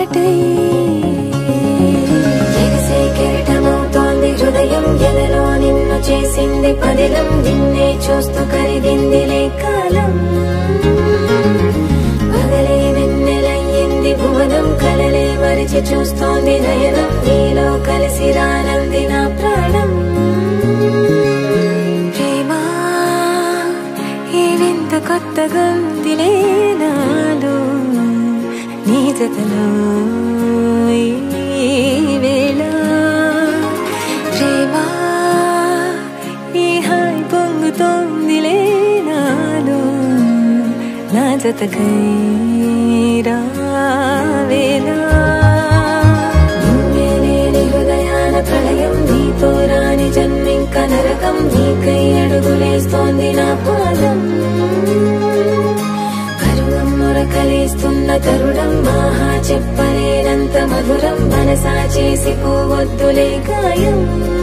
ఒకటై ఎగసే కెరటమవుతోంది హృదయం ఎదలో నిన్ను చేసింది పదిలం నిన్నే చూస్తూ కరిగిందిలే కాలం పగలే వెన్నెలయ్యింది భువనం కలలే మరిచి చూస్తోంది నయనం నీలో కలిసి రానంది నా ప్రాణం ప్రేమ ఈ వింత కొత్తగా ఉందిలే నాలో నీ జతలో ఈ వేళ ప్రేమ ఈ హాయి పొంగుతోందిలే నాలో నా జతకై రావేలా నిన్నే లేని హృదయాల ప్రళయం నీతో రాని జన్మింక నరకం నీకై అడుగులేస్తోంది నా పాదం పరువం మురకలేస్తున్న తరుణం మహా చెప్పలేనంత మధురం మనసా చేసి పోవద్దులే గాయం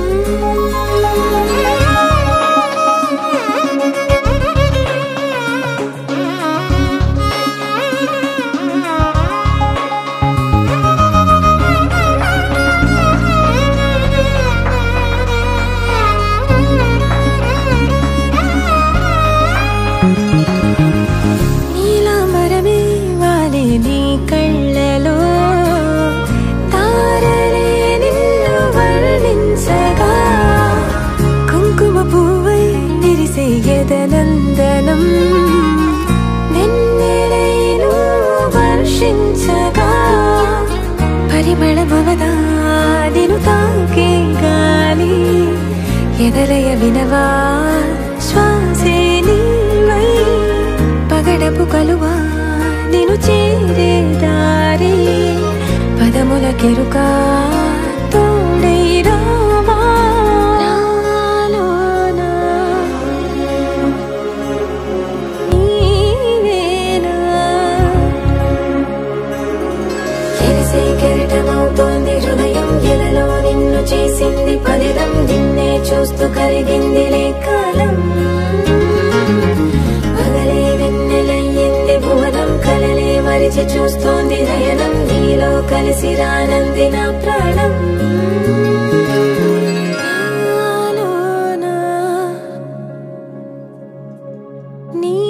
నీలాంబరమే వాలే నీ కళ్ళలో తారలే నిన్ను వర్ణించగా కుంకుమ పువ్వై విరిసే ఎదనందనం వెన్నెలైను వర్షించగా పరిమళమవదా నిను తాకే గాలి ఎదలయ వినవా శ్వాసే నీవై పగడపు కలువా నిను చేరే దారి పదముల కెరుక తోడై రావా నాలోనా నీవేనా ఎగసే కెరటమవుతోంది హృదయం ఎలలో నిన్ను చేసింది పదిలం నిన్నే చూస్తూ కరిగిందిలే కాలం పగలే వెన్నెలయ్యింది భువనం కలలే మరిచి చూస్తోంది నయనం నీలో కలిసి రానంది నా ప్రాణం నాలోనా నీ